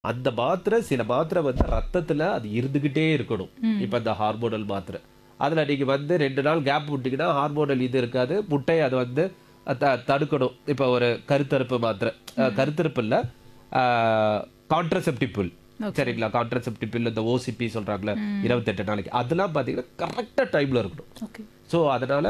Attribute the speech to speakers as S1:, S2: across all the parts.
S1: அந்த மாத்திரை சில மாத்திரை வந்து ரத்தத்துல அது இருந்துகிட்டே இருக்கணும் இப்ப இந்த ஹார்மோனல் மாத்திரை அதுல நீங்க வந்து ரெண்டு நாள் கேப் விட்டீங்கன்னா ஹார்மோனல் இது இருக்காது முட்டை அது வந்து த- தடுக்கணும் இப்ப ஒரு கருத்தறுப்பு மாத்திரை அஹ், கருத்தறுப்பு இல்ல கான்ட்ரசெப்டிவ் பில் சரிங்களா கான்ட்ரசெப்டிவ் பில் இந்த ஓசிபி சொல்றாங்களே இருபத்தெட்டு நாளைக்கு அதெல்லாம் பாத்தீங்கன்னா கரெக்டா டைம்ல இருக்கணும்
S2: ஓகே
S1: ஸோ அதனால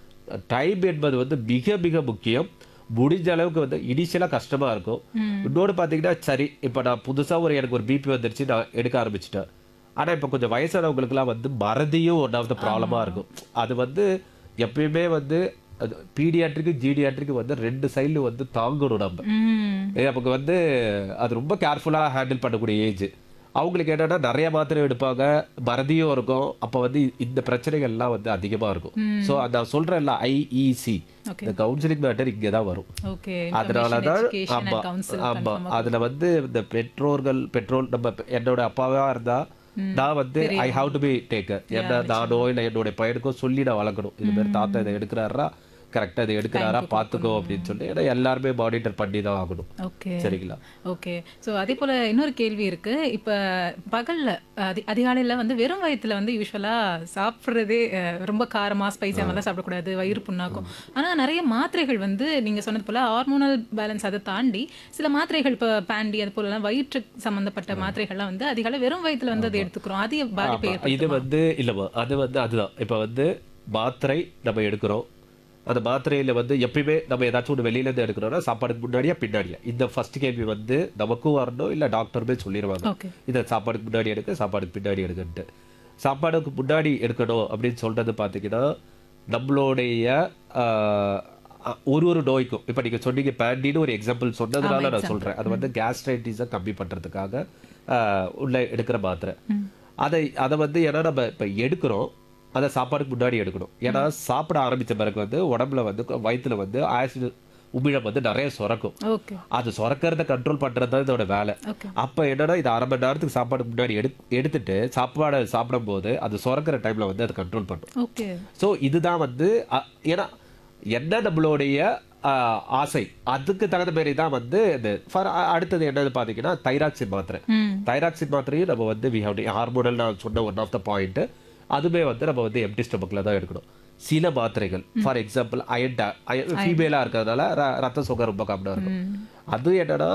S1: டைம் என்பது வந்து மிக மிக முக்கியம் முடிஞ்ச அளவுக்கு வந்து இனிஷியலாக கஷ்டமா இருக்கும் இன்னொன்று பார்த்தீங்கன்னா சரி இப்போ நான் புதுசா ஒரு எனக்கு ஒரு பிபி வந்துருச்சு நான் எடுக்க ஆரம்பிச்சிட்டேன் ஆனா இப்போ கொஞ்சம் வயசானவங்களுக்குலாம் வந்து மறதியும் ஒன் ஆஃப் த ப்ராப்ளமாக இருக்கும் அது வந்து எப்பயுமே வந்து பீடியாட்ரிக்கு ஜீடியாட்ரிக்கு வந்து ரெண்டு சைடு வந்து தாங்கணும் நம்ம
S2: ம்
S1: ஏய், நமக்கு வந்து அது ரொம்ப கேர்ஃபுல்லாக ஹேண்டில் பண்ணக்கூடிய ஏஜ் அவங்களுக்கு என்னன்னா நிறைய மாத்திரை எடுப்பாங்க மறதியும் இருக்கும் அப்போ வந்து இந்த பிரச்சனைகள் எல்லாம் வந்து அதிகமா இருக்கும் ஸோ நான் சொல்றேன்ல ஐஇசி
S2: Okay.
S1: இந்த கவுன்சிலிங் மேட்டர் இங்கே தான் வரும்
S2: ஓகே
S1: அதனால தான் ஆமா
S2: கவுன்சில்
S1: ஆமா அதுல வந்து இந்த பெற்றோர்கள் பெட்ரோல் நம்ம பெ- என்னோட அப்பாவா இருந்தா நான் வந்து I have to be taker என்ன நானோ இல்ல என்னோட பையனுக்கோ சொல்லி நான் வளர்க்கணும் இது மாதிரி தாத்தா இதை எடுக்கிறாரா கரெக்டா இதை எடுக்கிறாரா பாத்துக்கோ அப்படின்னு சொல்லி ஏன்னா எல்லாருமே மானிட்டர் பண்ணி தான் ஆகணும்
S2: ஓகே
S1: சரிங்களா
S2: ஓகே ஸோ அதே போல இன்னொரு கேள்வி இருக்கு இப்போ பகல்ல அதி அதிகாலையில வந்து வெறும் வயித்துல வந்து யூஸ்வலா சாப்பிட்றதே அஹ், ரொம்ப காரமா ஸ்பைசி மாதிரிலாம் சாப்பிடக்கூடாது வயிறு புண்ணாக்கும் ஆனா நிறைய மாத்திரைகள் வந்து நீங்க சொன்னது போல ஹார்மோனல் பேலன்ஸ் அதை தாண்டி சில மாத்திரைகள் இப்போ பேண்டி அது போலலாம் வயிற்று சம்பந்தப்பட்ட மாத்திரைகள்லாம் வந்து அதிகாலை வெறும் வயித்துல வந்து அதை எடுத்துக்கிறோம் அது பாதிப்பை
S1: ஆமா. இது வந்து இல்லைம்மா அது வந்து அதுதான் இப்போ வந்து மாத்திரை நம்ம எடுக்கிறோம் அந்த மாத்திரையில வந்து எப்பயுமே நம்ம ஏதாச்சும் ஒன்று வெளியில இருந்து எடுக்கிறோம்னா சாப்பாடுக்கு முன்னாடியா பின்னாடியா இந்த ஃபர்ஸ்ட் கேள்வி வந்து நமக்கும் வரணும் இல்லை டாக்டருமே சொல்லிடுவாங்க
S2: ஓகே
S1: இதை சாப்பாடுக்கு முன்னாடி எடுக்க சாப்பாடுக்கு பின்னாடி எடுக்கன்ட்டு சாப்பாடுக்கு முன்னாடி எடுக்கணும் அப்படின்னு சொல்றது பார்த்தீங்கன்னா நம்மளுடைய ஆஹ், அ- ஒரு ஒரு நோய்க்கும் இப்போ நீங்க சொன்னீங்க பேண்டின்னு ஒரு எக்ஸாம்பிள் சொன்னதுனால நான் சொல்றேன் அது வந்து கேஸ்ட்ரைட்டிஸை கம்மி பண்றதுக்காக ஆஹ், உள்ள எடுக்கிற மாத்திரை அதை அதை வந்து ஏன்னா நம்ம இப்போ எடுக்கிறோம் அதை சாப்பாடுக்கு முன்னாடி எடுக்கணும் ஏன்னா சாப்பிட ஆரம்பிச்ச பிறகு வந்து உடம்புல வந்து வயித்துல வந்து ஆசிட் உமிழம் வந்து நிறைய சுரக்கும்
S2: ஓகே
S1: அது சுரக்கிறத கண்ட்ரோல் பண்றது தான் இதோட வேலை
S2: ஓகே
S1: அப்ப என்னன்னா இது அரை மணி நேரத்துக்கு சாப்பாடு முன்னாடி எடு எடுத்துட்டு சாப்பாடை சாப்பிடும்போது அது சுரக்கிற டைம்ல வந்து அது கண்ட்ரோல் பண்ணும்
S2: ஓகே
S1: ஸோ இதுதான் வந்து அ- ஏன்னா என்ன நம்மளுடைய ஆ, ஆசை அதுக்கு தகுந்த மாதிரி தான் வந்து இந்த for அ- அடுத்தது என்னது பார்த்தீங்கன்னா தைராக்சின் மாத்திரை
S2: ம்
S1: தைராக்சின் மாத்திரையும் நம்ம வந்து வி ஹவ் ஹார்மோனல் நான் சொன்ன ஒன் ஆஃப் த பாயிண்ட் அதுவே வந்து நம்ம வந்து எம்டி ஸ்டொமக்கில் தான் எடுக்கணும் சில மாத்திரைகள் ஃபார் எக்ஸாம்பிள் அயன் ஃபீமேலாக இருக்கிறதுனால ர- ரத்த சுகர் ரொம்ப கம்மியாக இருக்கும் அது என்னன்னா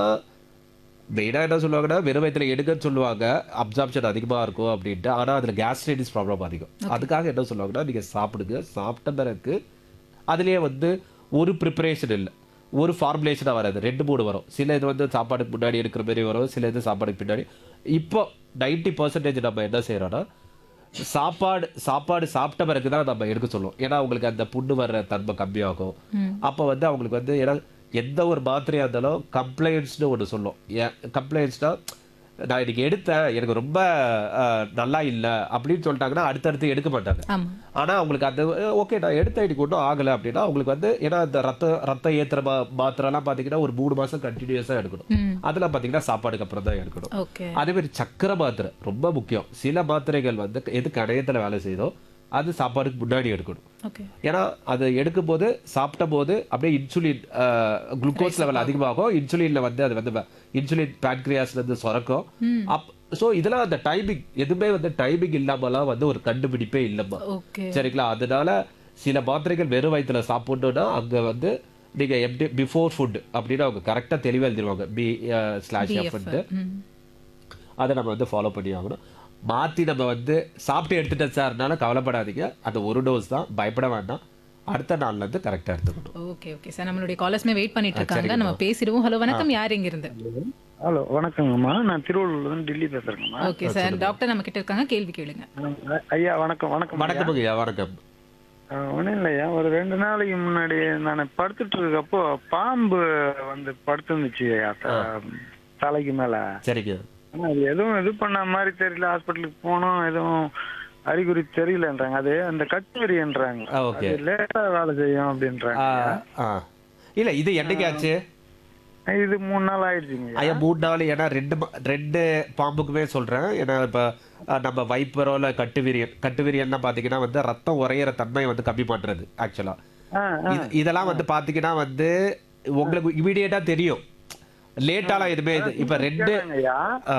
S1: மெயினாக என்ன சொல்லுவாங்கன்னா வெறும் வயித்துல எடுக்கன்னு சொல்லுவாங்க அப்சார்ப்ஷன் அதிகமாக இருக்கும் அப்படின்ட்டு ஆனால் அதில் கேஸ்ட்ரைட்டிஸ் ப்ராப்ளம் அதிகம் அதுக்காக என்ன சொல்லுவாங்கன்னா நீங்கள் சாப்பிடுங்க சாப்பிட்ட பிறகு அதுலேயே வந்து ஒரு ப்ரிப்பரேஷன் இல்லை ஒரு ஃபார்முலேஷனாக வராது ரெண்டு மூணு வரும் சில இது வந்து சாப்பாடுக்கு முன்னாடி எடுக்கிற மாதிரி வரும் சில இது சாப்பாடுக்கு பின்னாடி இப்போ நைன்டி பர்சன்டேஜ் நம்ம என்ன செய்கிறோன்னா சாப்பாடு சாப்பாடு சாப்பிட்ட பிறகு தான் நம்ம எடுக்க சொல்லுவோம் ஏன்னா அவங்களுக்கு அந்த புண்ணு வர்ற தன்மை கம்மியாகும் அப்போ வந்து அவங்களுக்கு வந்து ஏன்னா எந்த ஒரு மாத்திரையாக இருந்தாலும் கம்ப்ளைண்ட்ஸ்னு ஒன்று சொல்லும் ஏன் கம்ப்ளைண்ட்ஸ்னால் நான் இன்னைக்கு எடுத்தேன் எனக்கு ரொம்ப அஹ், நல்லா இல்லை அப்படின்னு சொல்லிட்டாங்கன்னா அடுத்தடுத்து எடுக்க மாட்டாங்க
S2: ஆமா
S1: ஆனா அவங்களுக்கு அந்த ஓகே நான் எடுத்த இன்னைக்கு ஒன்றும் ஆகலை அப்படின்னா அவங்களுக்கு வந்து ஏன்னா இந்த ரத்த ரத்த ஏத்துற மா மாத்திரைலாம் பார்த்தீங்கன்னா ஒரு மூணு மாசம் கண்டினியூஸாக எடுக்கணும்
S2: ம்
S1: அதெல்லாம் பார்த்தீங்கன்னா சாப்பாடுக்கு அப்புறம் தான் எடுக்கணும்
S2: ஓகே
S1: அதே மாதிரி சக்கரை மாத்திரை ரொம்ப முக்கியம் சில மாத்திரைகள் வந்து எது கணையத்தில் வேலை செய்தோ அது சாப்பாடுக்கு முன்னாடி எடுக்கணும்
S2: ஓகே
S1: ஏன்னா அதை எடுக்கும்போது சாப்பிட்ட போது அப்படியே இன்சுலின் குளுக்கோஸ் லெவல் அதிகமாகும் இன்சுலின்ல வந்து அது வந்து இன்சுலின் பேன்க்ரியாஸ்ல இருந்து சுரக்கும் அப் ஸோ இதெல்லாம் அந்த டைமிங் எதுவுமே வந்து டைமிங் இல்லாமலாம் வந்து ஒரு கண்டுபிடிப்பே இல்லைம்மா
S2: ஓகே
S1: சரிங்களா அதனால சில மாத்திரைகள் வெறும் வயித்துல சாப்பிடணும்னா அங்க வந்து நீங்க எப்படி பிஃபோர் ஃபுட் அப்படின்னு அவங்க கரெக்டா தெளிவா எழுதிருவாங்க பி ஸ்லாஷ் எஃப்
S2: ம்
S1: அதை நம்ம வந்து ஃபாலோ பண்ணி ஆகணும் மாற்றி நம்ம வந்து சாப்பிட்டு எடுத்துட்டேன் சார்னால கவலைப்படாதீங்க அந்த ஒரு டோஸ் தான் பயப்பட வேண்டாம் அடுத்த நாள்ல இருந்து கரெக்டாக எடுத்துக்கணும்
S2: ஓகே ஓகே சார் நம்மளுடைய காலர்ஸ்மே வெயிட் பண்ணிட்டு இருக்காங்க நம்ம பேசிடுவோம் ஹலோ வணக்கம் யார் இங்க இருந்து
S3: ஹலோ வணக்கங்கம்மா நான் திருவள்ளூர்லேருந்து டெல்லி பேசுறேங்கம்மா
S2: ஓகே சார் டாக்டர் நம்ம கிட்ட இருக்காங்க கேள்வி கேளுங்க
S3: அஹ் ஐயா வணக்கம் வணக்கம்
S1: வணக்கம் ஐயா வணக்கம்
S3: ஒன்றும் இல்லையா ஒரு ரெண்டு நாளைக்கு முன்னாடி நான் படுத்துட்டு இருக்கப்போ பாம்பு வந்து படுத்துருந்துச்சு ஐயா த- தலைக்கு மேல
S1: சரிங்க
S3: ஆனா அது எதுவும் இது பண்ண மாதிரி தெரியல ஹாஸ்பிட்டலுக்கு போனோம் எதுவும் அறிகுறி தெரியலன்றாங்க அது அந்த கட்டுவரின்றாங்க
S1: ஆ, okay.
S3: அது லேட்டா வேலை செய்யும் அப்படின்றாங்க
S1: ஆ, ஆ. இல்ல இது என்னைக்கு ஆச்சு
S3: இது மூணு நாள் ஆயிடுச்சுங்க
S1: ஐயா மூணு நாள் ஏன்னா ரெண்டு ம- ரெண்டு பாம்புக்குமே சொல்றேன் ஏன்னா இப்ப அஹ், நம்ம வைப்பரோ இல்ல கட்டுவிரியன் கட்டுவிரியன்னா பாத்தீங்கன்னா வந்து ரத்தம் உறையிற தன்மை வந்து கம்மி பண்றது ஆக்சுவலா
S3: ஆ
S1: இது- இதெல்லாம் வந்து பாத்தீங்கன்னா வந்து உங்களுக்கு இமீடியட்டா தெரியும் லேட்டாலாம் எதுவுமே இது இப்ப ரெண்டு
S3: ஐயா
S1: ஆ,